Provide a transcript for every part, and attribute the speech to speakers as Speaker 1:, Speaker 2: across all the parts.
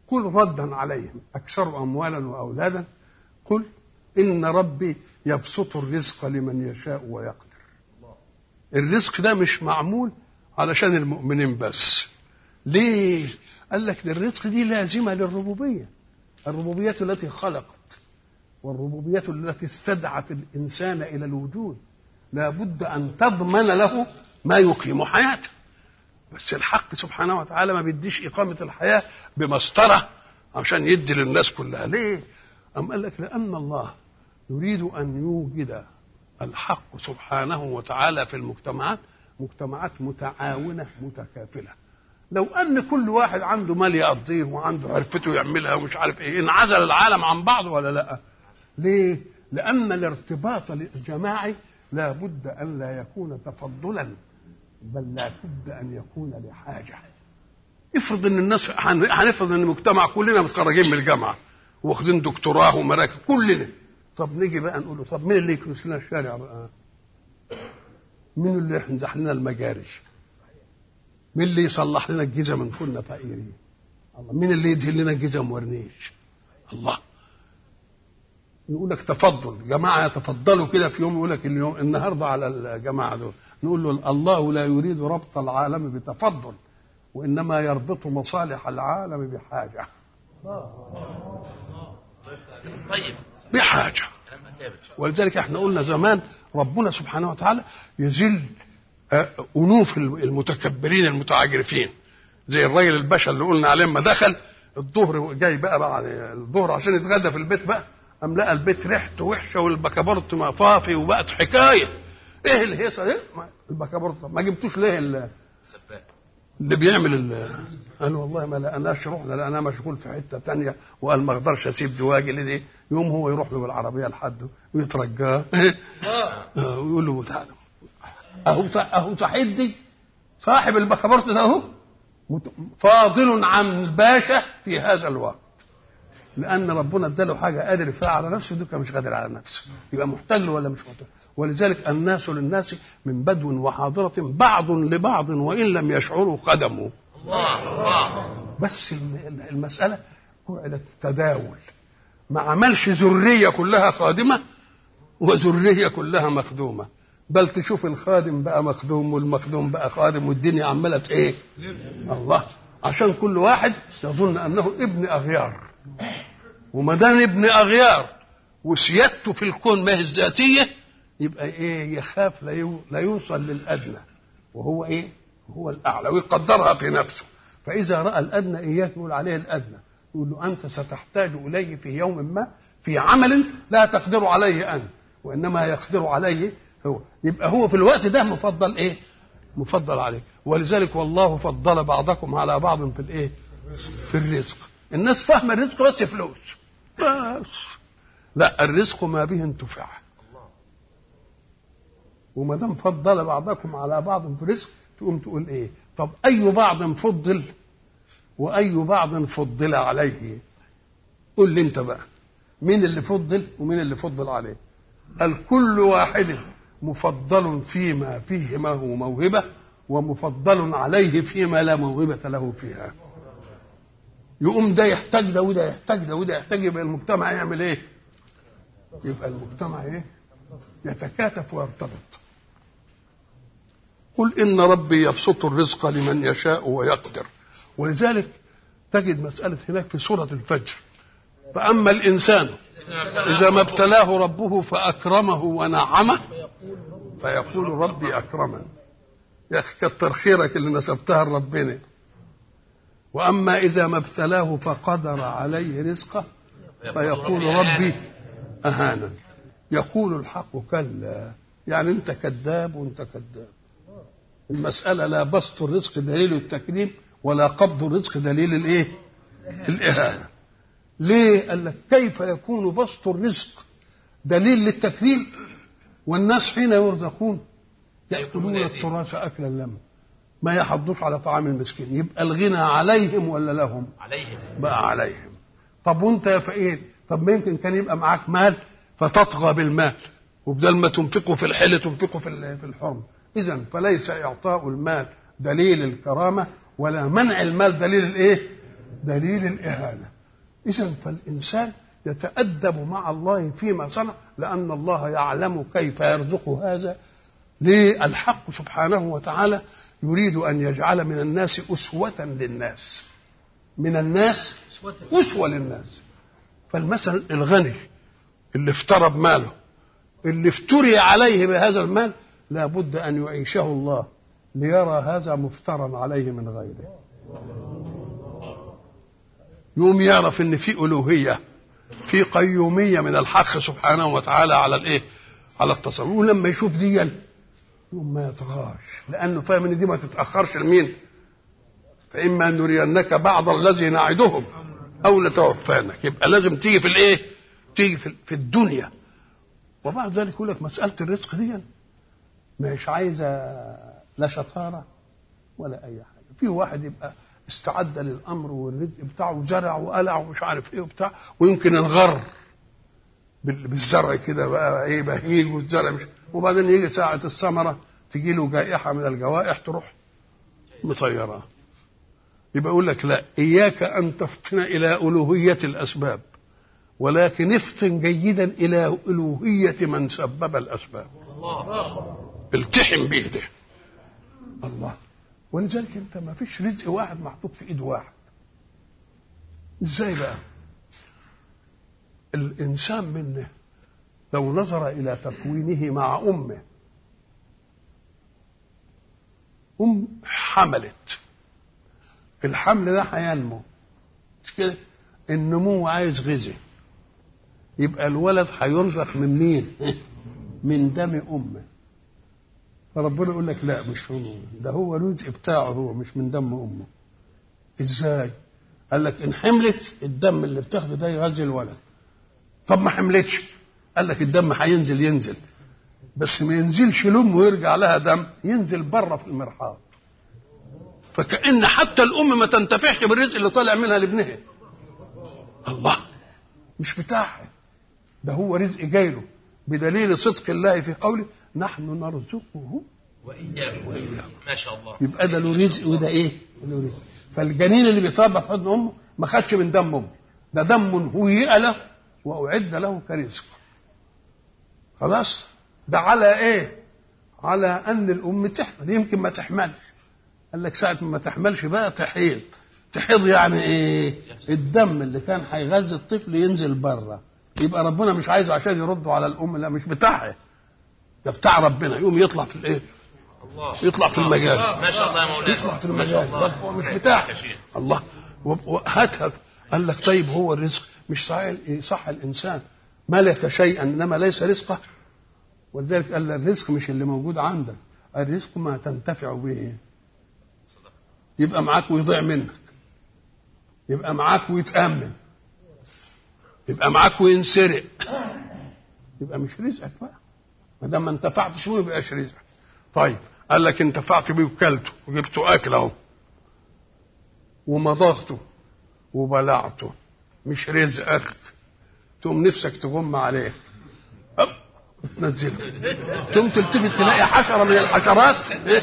Speaker 1: قل ردا عليهم أكثر أموالا وأولادا قل إن ربي يبسط الرزق لمن يشاء ويقدر الرزق ده مش معمول علشان المؤمنين بس ليه قال لك الرزق دي لازمة للربوبية الربوبية التي خلقت والربوبية التي استدعت الإنسان إلى الوجود لا بد أن تضمن له ما يقيم حياته بس الحق سبحانه وتعالى ما بيديش إقامة الحياة بمسطرة عشان يدي للناس كلها ليه أم قال لك لأن الله يريد أن يوجد الحق سبحانه وتعالى في المجتمعات مجتمعات متعاونة متكافلة لو أن كل واحد عنده مال يقضيه وعنده عرفته يعملها ومش عارف إيه انعزل العالم عن بعض ولا لأ ليه لأن الارتباط الجماعي لا بد أن لا يكون تفضلا بل لا بد أن يكون لحاجة افرض ان الناس هنفرض ان المجتمع كلنا متخرجين من الجامعه واخدين دكتوراه ومراكز كلنا طب نيجي بقى نقول له طب مين اللي يكنس لنا الشارع بقى؟ مين اللي يمسح لنا المجاري؟ مين اللي يصلح لنا الجزم من كنا فقيرين؟ الله مين اللي يدهن لنا الجزم ورنيش؟ الله يقول لك تفضل جماعه يتفضلوا كده في يوم يقول لك اليوم النهارده على الجماعه دول نقول له الله لا يريد ربط العالم بتفضل وانما يربط مصالح العالم بحاجه
Speaker 2: طيب
Speaker 1: بحاجه ولذلك احنا قلنا زمان ربنا سبحانه وتعالى يذل انوف المتكبرين المتعجرفين زي الراجل الباشا اللي قلنا عليه ما دخل الظهر جاي بقى بعد الظهر عشان يتغدى في البيت بقى قام لقى البيت ريحته وحشه والبكابورت مفافي وبقت حكايه ايه الهيصه دي؟ البكابورت ما جبتوش ليه ال- اللي بيعمل ال- قال والله ما لقناش رحنا لقناه مشغول في حته تانية وقال ما اقدرش اسيب دي واجي لدي يوم هو يروح له بالعربيه لحده ويترجاه آه، ويقول له تعالى اهو اهو صحيح دي صاحب البكابورت ده اهو مت- فاضل عن الباشا في هذا الوقت لان ربنا اداله حاجه قادر يفعل على نفسه دوكا مش قادر على نفسه يبقى محتاج له ولا مش محتاج ولذلك الناس للناس من بدو وحاضرة بعض لبعض وإن لم يشعروا قدموا
Speaker 2: الله الله
Speaker 1: بس الم- المسألة جعلت تداول ما عملش ذرية كلها خادمة وذرية كلها مخدومة بل تشوف الخادم بقى مخدوم والمخدوم بقى خادم والدنيا عمالة ايه الله عشان كل واحد يظن انه ابن اغيار وما دام ابن اغيار وسيادته في الكون ما هي الذاتيه يبقى ايه يخاف لا يو- لا يوصل للادنى وهو ايه هو الاعلى ويقدرها في نفسه فاذا راى الادنى اياك يقول عليه الادنى يقول له انت ستحتاج اليه في يوم ما في عمل لا تقدر عليه انت وانما يقدر عليه هو يبقى هو في الوقت ده مفضل ايه مفضل عليه ولذلك والله فضل بعضكم على بعض في الايه في الرزق الناس فاهمه الرزق بس فلوس بس لا الرزق ما به انتفع وما دام فضل بعضكم على بعض في الرزق تقوم تقول ايه طب اي بعض فضل واي بعض فضل عليه قول لي انت بقى مين اللي فضل ومين اللي فضل عليه قال كل واحد مفضل فيما فيه ما هو موهبه ومفضل عليه فيما لا موهبه له فيها يقوم ده يحتاج ده وده يحتاج ده وده يحتاج يبقى المجتمع يعمل ايه يبقى المجتمع ايه يتكاتف ويرتبط قل ان ربي يبسط الرزق لمن يشاء ويقدر ولذلك تجد مسألة هناك في سورة الفجر فأما الإنسان إذا ما ابتلاه ربه فأكرمه ونعمه فيقول ربي أكرمن يا أخي كتر خيرك اللي نسبتها لربنا وأما إذا ما ابتلاه فقدر عليه رزقه فيقول ربي أهانا يقول الحق كلا يعني أنت كذاب وأنت كذاب المسألة لا بسط الرزق دليل التكريم ولا قبض الرزق دليل الإيه؟ الإهانة ليه؟ قال لك كيف يكون بسط الرزق دليل للتكريم والناس حين يرزقون يأكلون التراث أكلا لما ما يحضوش على طعام المسكين يبقى الغنى عليهم ولا لهم
Speaker 2: عليهم
Speaker 1: بقى عليهم طب وانت يا فقير طب ما يمكن كان يبقى معاك مال فتطغى بالمال وبدل ما تنفقه في الحل تنفقه في ال- في الحرم اذا فليس اعطاء المال دليل الكرامه ولا منع المال دليل الايه دليل الإهانة إذا فالإنسان يتأدب مع الله فيما صنع لأن الله يعلم كيف يرزق هذا للحق سبحانه وتعالى يريد أن يجعل من الناس أسوة للناس من الناس أسوة للناس فالمثل الغني اللي افترض ماله اللي افتري عليه بهذا المال لابد أن يعيشه الله ليرى هذا مفترى عليه من غيره يوم يعرف ان في الوهيه في قيوميه من الحق سبحانه وتعالى على الايه على التصرف ولما يشوف دي يوم ما يطغاش لانه فاهم ان دي ما تتاخرش لمين فاما نرينك بعض الذي نعدهم او نتوفانك يبقى لازم تيجي في الايه تيجي في, في الدنيا وبعد ذلك يقول لك مساله الرزق دي مش عايزه لا شطاره ولا اي حاجه في واحد يبقى استعد للامر والرزق بتاعه وزرع وقلع ومش عارف ايه وبتاع ويمكن انغر بالزرع كده بقى ايه بهيج والزرع مش وبعدين يجي ساعه الثمره تجي له جائحه من الجوائح تروح مطيراه يبقى يقول لك لا اياك ان تفطن الى الوهيه الاسباب ولكن افطن جيدا الى الوهيه من سبب الاسباب
Speaker 2: الله
Speaker 1: التحم به ده الله ولذلك انت ما فيش رزق واحد محطوط في ايد واحد ازاي بقى الانسان منه لو نظر الى تكوينه مع امه ام حملت الحمل ده هينمو مش كده النمو عايز غذاء يبقى الولد هيرزق من مين من دم امه فربنا يقول لك لا مش هو ده هو الرزق بتاعه هو مش من دم امه ازاي قال لك ان حملت الدم اللي بتاخده ده يغذي الولد طب ما حملتش قال لك الدم هينزل ينزل بس ما ينزلش لام ويرجع لها دم ينزل بره في المرحاض فكأن حتى الأم ما تنتفعش بالرزق اللي طالع منها لابنها الله مش بتاعها ده هو رزق جايله بدليل صدق الله في قوله نحن نرزقه
Speaker 2: وإياكم ما شاء الله
Speaker 1: يبقى ده له رزق وده ايه؟ له رزق فالجنين اللي بيتربى في حضن امه ما خدش من دم امه ده دم هيئ له واعد له كرزق خلاص ده على ايه؟ على ان الام تحمل يمكن ما تحملش قال لك ساعه ما تحملش بقى تحيض تحيض يعني ايه؟ الدم اللي كان هيغذي الطفل ينزل بره يبقى ربنا مش عايزه عشان يردوا على الام لا مش بتاعها ده بتاع ربنا يقوم يطلع في الايه؟
Speaker 2: الله
Speaker 1: يطلع في المجال
Speaker 2: ما شاء الله يا مولانا
Speaker 1: يطلع في
Speaker 2: ما شاء
Speaker 1: المجال
Speaker 2: الله.
Speaker 1: بس هو مش
Speaker 2: نعم.
Speaker 1: بتاعه
Speaker 2: يا شيخ.
Speaker 1: الله و- وهاتها قال لك طيب هو الرزق مش صحيح صح الانسان ملك شيئا انما ليس رزقه ولذلك قال الرزق مش اللي موجود عندك الرزق ما تنتفع به يبقى معاك ويضيع منك يبقى معاك ويتأمن يبقى معاك وينسرق يبقى مش رزقك بقى ما دام ما انتفعتش بيه يبقاش رزقك طيب قال لك انتفعت بيه وكلته وجبته اكل اهو ومضغته وبلعته مش رزقك تقوم نفسك تغم عليه أب، تنزله تقوم تلتفت تلاقي حشره من الحشرات إيه؟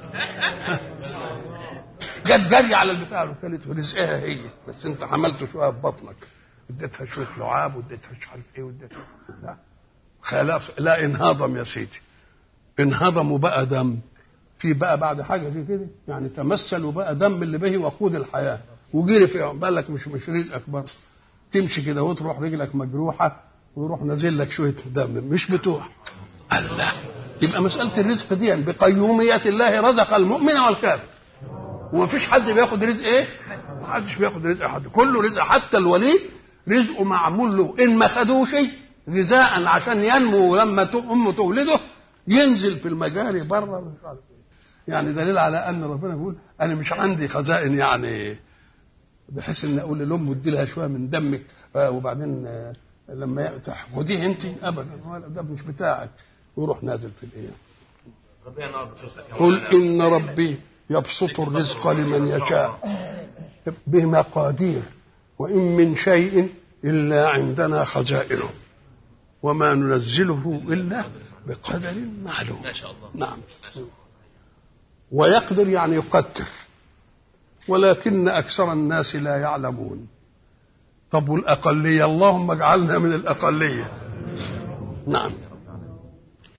Speaker 1: جت جري على البتاع وكلت ورزقها هي بس انت عملت شويه في بطنك اديتها شويه لعاب واديتها مش عارف ايه واديتها لا خلاص لا انهضم يا سيدي انهضم وبقى دم في بقى بعد حاجه في كده يعني تمثل وبقى دم اللي به وقود الحياه وجري في بالك مش مش رزقك برضه تمشي كده وتروح رجلك مجروحه ويروح نازل لك شويه دم مش بتوع الله يبقى مساله الرزق دي بقيوميه الله رزق المؤمن والكافر وما فيش حد بياخد رزق ايه؟ ما حدش بياخد رزق حد كله رزق حتى الولي رزقه معمول له ان ما خدوش غذاء عشان ينمو ولما ت- امه تولده ينزل في المجاري بره مش عارف ايه يعني دليل على ان ربنا بيقول انا مش عندي خزائن يعني بحيث ان اقول لامه ادي لها شويه من دمك آه، وبعدين آه، لما يفتح خديه انت ابدا ولا ده مش بتاعك ويروح نازل في الايه
Speaker 2: ربنا ينور بصوتك يا
Speaker 1: قل
Speaker 2: مولانا.
Speaker 1: إن ربي يبسط الرزق لمن يشاء بمقادير وإن من شيء إلا عندنا خزائنه وما ننزله إلا بقدر معلوم
Speaker 2: ما شاء الله
Speaker 1: نعم ويقدر يعني يقدر ولكن أكثر الناس لا يعلمون طب والأقلية اللهم اجعلنا من الأقلية نعم